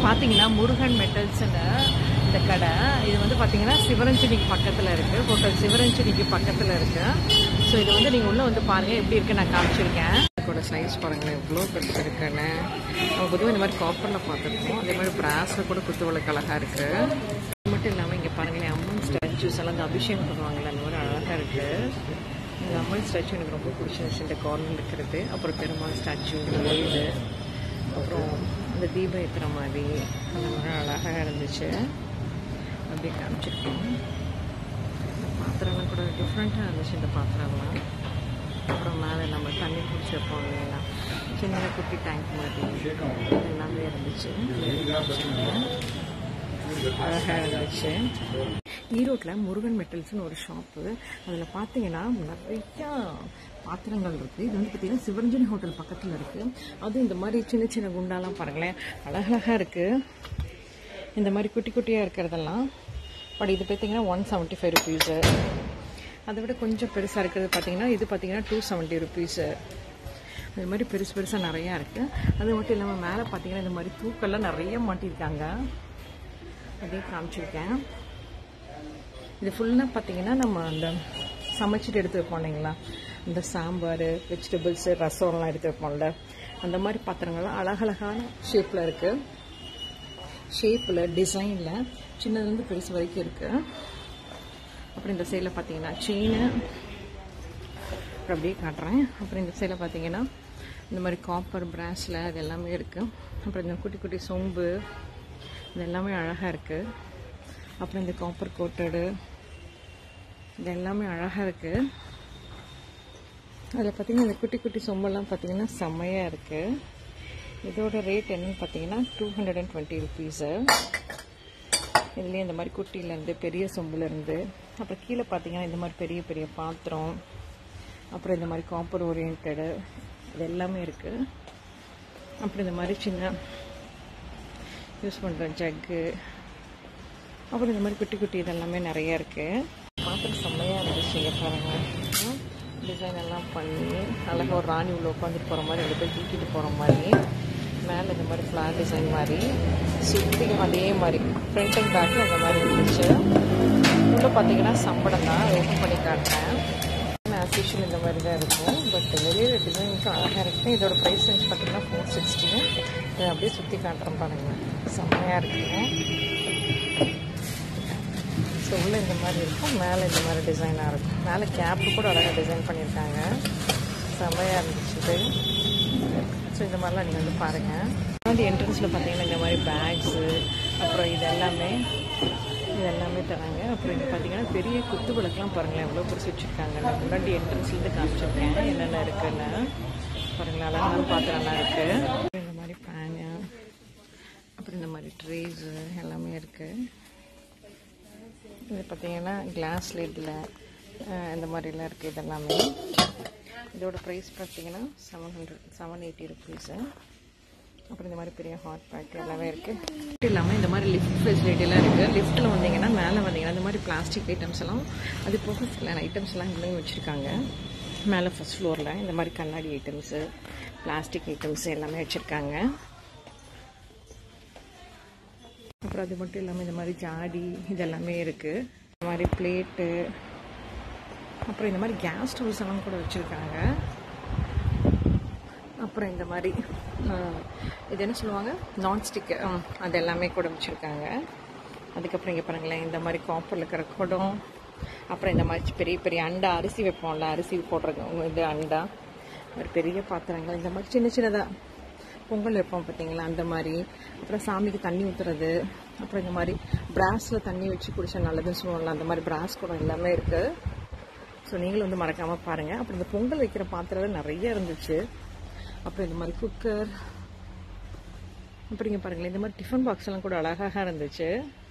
பார்த்தீங்கன்னா முருகன் மெட்டல்ஸ்னு இந்த கடை இது வந்து பார்த்தீங்கன்னா சிவரஞ்சனிக்கு பக்கத்தில் இருக்குது ஹோட்டல் சிவரஞ்சனிக்கு பக்கத்தில் இருக்குது ஸோ இது வந்து நீங்கள் உள்ளே வந்து பாருங்கள் எப்படி இருக்கு நான் காமிச்சிருக்கேன் இதோட சைஸ் பாருங்களேன் எவ்வளோ பெருசு இருக்குன்னு நம்ம பொதுவாக இந்த மாதிரி காப்பரில் பார்த்துருக்கோம் அதே மாதிரி பிராஸில் கூட குத்து விளக்கு அழகாக இருக்குது அது மட்டும் இல்லாமல் இங்கே பாருங்களேன் அம்மன் ஸ்டாச்சூஸ் எல்லாம் இந்த அபிஷேகம் பண்ணுவாங்கல்ல அந்த மாதிரி அழகாக இருக்குது இந்த அம்மன் ஸ்டாச்சு எனக்கு ரொம்ப பிடிச்சிருந்துச்சு இந்த கார்னர் இருக்கிறது அப்புறம் பெருமாள் ஸ்டாச்சு இது அப்புறம் இந்த தீபம் ஏற்றுற மாதிரி அந்த மாதிரி அழகாக இருந்துச்சு அப்படியே காமிச்சிருக்கோம் இந்த பாத்திரம்லாம் கூட டிஃப்ரெண்ட்டாக இருந்துச்சு இந்த பாத்திரம்லாம் அப்புறம் மேலே நம்ம தண்ணி பிடிச்சி வைப்போம் இல்லைங்களா சின்ன குட்டி டேங்க் மாதிரி எல்லாமே இருந்துச்சு அழகாக இருந்துச்சு ஈரோட்டில் முருகன் மெட்டல்ஸ்னு ஒரு ஷாப்பு அதில் பார்த்தீங்கன்னா நிறையா பாத்திரங்கள் இருக்குது இது வந்து பார்த்தீங்கன்னா சிவரஞ்சனி ஹோட்டல் பக்கத்தில் இருக்குது அதுவும் இந்த மாதிரி சின்ன சின்ன குண்டாலாம் பாருங்களேன் அழகழகாக இருக்குது இந்த மாதிரி குட்டி குட்டியாக இருக்கிறதெல்லாம் பட் இது பார்த்தீங்கன்னா ஒன் செவன்ட்டி ஃபைவ் ருபீஸு அதை விட கொஞ்சம் பெருசாக இருக்கிறது பார்த்தீங்கன்னா இது பார்த்தீங்கன்னா டூ செவன்ட்டி ருபீஸு அது மாதிரி பெருசு பெருசாக நிறையா இருக்குது அது மட்டும் இல்லாமல் மேலே பார்த்தீங்கன்னா இந்த மாதிரி தூக்கெல்லாம் நிறைய மாட்டியிருக்காங்க அப்படியே காமிச்சிருக்கேன் இது ஃபுல்லாக பார்த்தீங்கன்னா நம்ம அந்த சமைச்சிட்டு எடுத்து வைப்போம் இல்லைங்களா இந்த சாம்பார் வெஜிடபிள்ஸு ரசம்லாம் எடுத்து வைப்போம்ல அந்த மாதிரி பாத்திரங்கள்லாம் அழகழகான ஷேப்பில் இருக்குது ஷேப்பில் டிசைனில் சின்னதுலேருந்து பெருசு வரைக்கும் இருக்குது அப்புறம் இந்த சைடில் பார்த்தீங்கன்னா செயின் அப்படியே காட்டுறேன் அப்புறம் இந்த சைடில் பார்த்தீங்கன்னா இந்த மாதிரி காப்பர் பிராஸில் அது எல்லாமே இருக்குது அப்புறம் இந்த குட்டி குட்டி சொம்பு இது எல்லாமே அழகாக இருக்குது அப்புறம் இந்த காப்பர் கோட்டடு இது எல்லாமே அழகாக இருக்குது அதில் பார்த்தீங்கன்னா இந்த குட்டி குட்டி சொம்பெல்லாம் பார்த்தீங்கன்னா செம்மையாக இருக்குது இதோட ரேட் என்னன்னு பார்த்தீங்கன்னா two hundred and twenty rupees இதுலேயே இந்த மாதிரி குட்டியிலேருந்து பெரிய சொம்புலேருந்து அப்புறம் கீழே பார்த்தீங்கன்னா இந்த மாதிரி பெரிய பெரிய பாத்திரம் அப்புறம் இந்த மாதிரி காப்பர் ஓரியன்டு இது எல்லாமே இருக்குது அப்புறம் இந்த மாதிரி சின்ன யூஸ் பண்ணுற ஜக்கு அப்புறம் இந்த மாதிரி குட்டி குட்டி இதெல்லாமே நிறைய இருக்குது பாத்திரம் செம்மையாக இருந்துச்சு இங்கே பாருங்கள் டிசைன் எல்லாம் பண்ணி அழகாக ஒரு ராணி உள்ள உட்காந்துட்டு போகிற மாதிரி ரெண்டு பேர் தூக்கிட்டு போகிற மாதிரி மேலே இந்த மாதிரி ஃப்ளார் டிசைன் மாதிரி சுற்றி அதே மாதிரி ஃப்ரண்ட் அண்ட் பேக்கில் இந்த மாதிரி இருந்துச்சு உள்ளே பார்த்தீங்கன்னா சம்பளம் தான் ஓப்பன் பண்ணி காட்டுறேன் ஆஸ் யூஷுவல் இந்த மாதிரி தான் இருக்கும் பட் வெளியில் டிசைனுக்கு அழகாக இருக்குது இதோட ப்ரைஸ் ரேஞ்ச் பார்த்தீங்கன்னா ஃபோர் சிக்ஸ்டி இதை அப்படியே சுற்றி காட்டுறேன் பாருங்கள் செம்மையாக இருக்குங்க ஸோ உள்ளே இந்த மாதிரி இருக்கும் மேலே இந்த மாதிரி டிசைனாக இருக்கும் மேலே கேப்பு கூட அழகாக டிசைன் பண்ணியிருக்காங்க செம்மையாக இருந்துச்சு இது ஸோ இந்த மாதிரிலாம் நீங்கள் வந்து பாருங்கள் முன்னாடி என்ட்ரன்ஸில் பார்த்தீங்கன்னா இந்த மாதிரி பேக்ஸு அப்புறம் இது எல்லாமே இது எல்லாமே தராங்க அப்புறம் இங்கே பார்த்தீங்கன்னா பெரிய குத்து விளக்குலாம் பாருங்களேன் எவ்வளோ பிடிச்சி வச்சுருக்காங்க நான் முன்னாடி என்ட்ரன்ஸ்லேருந்து காமிச்சிருக்கேன் என்னென்ன இருக்குன்னு பாருங்களேன் அழகான பாத்திரம்லாம் இருக்குது இந்த மாதிரி பேனு அப்புறம் இந்த மாதிரி ட்ரேஸு எல்லாமே இருக்குது இது பார்த்தீங்கன்னா கிளாஸ் லிட்டில் இந்த மாதிரிலாம் இருக்குது இதெல்லாமே இதோட ப்ரைஸ் பார்த்தீங்கன்னா seven hundred seven eighty rupees அப்புறம் இந்த மாதிரி பெரிய ஹாட் பேக் எல்லாமே இருக்குது மட்டும் இல்லாமல் இந்த மாதிரி லிஃப்ட் ஃபெசிலிட்டிலாம் இருக்குது லிஃப்ட்டில் வந்தீங்கன்னா மேலே வந்தீங்கன்னா இந்த மாதிரி பிளாஸ்டிக் ஐட்டம்ஸ் எல்லாம் அது போக சில ஐட்டம்ஸ் எல்லாம் இங்கே வச்சுருக்காங்க மேலே ஃபஸ்ட் ஃப்ளோரில் இந்த மாதிரி கண்ணாடி ஐட்டம்ஸு பிளாஸ்டிக் ஐட்டம்ஸ் எல்லாமே வச்சுருக்காங்க அப்புறம் அது மட்டும் இல்லாமல் இந்த மாதிரி ஜாடி இதெல்லாமே இருக்குது இந்த மாதிரி பிளேட்டு அப்புறம் இந்த மாதிரி கேஸ் ஸ்டவ்ஸ் எல்லாம் கூட வச்சுருக்காங்க அப்புறம் இந்த மாதிரி இது என்ன சொல்லுவாங்க நான்ஸ்டிக்கு அது எல்லாமே கூட வச்சுருக்காங்க அதுக்கப்புறம் இங்கே பாருங்களேன் இந்த மாதிரி காப்பரில் இருக்கிற குடம் அப்புறம் இந்த மாதிரி பெரிய பெரிய அண்டா அரிசி வைப்போம்ல அரிசி போடுற இது அண்டா ஒரு பெரிய பாத்திரங்கள் இந்த மாதிரி சின்ன சின்னதாக பொங்கல் வைப்போம் பார்த்தீங்களா அந்த மாதிரி அப்புறம் சாமிக்கு தண்ணி ஊற்றுறது அப்புறம் இந்த மாதிரி பிராஸில் தண்ணி வச்சு குடிச்சா நல்லதுன்னு சொல்லுவாங்கல்ல அந்த மாதிரி பிராஸ் குடம் எல்லாமே இருக்குது ஸோ நீங்களும் வந்து மறக்காமல் பாருங்கள் அப்புறம் இந்த பொங்கல் வைக்கிற பாத்திரம் நிறைய இருந்துச்சு அப்புறம் இந்த மாதிரி குக்கர் அப்புறம் இங்கே பாருங்களேன் இந்த மாதிரி டிஃபன் பாக்ஸ் எல்லாம் கூட அழகாக இருந்துச்சு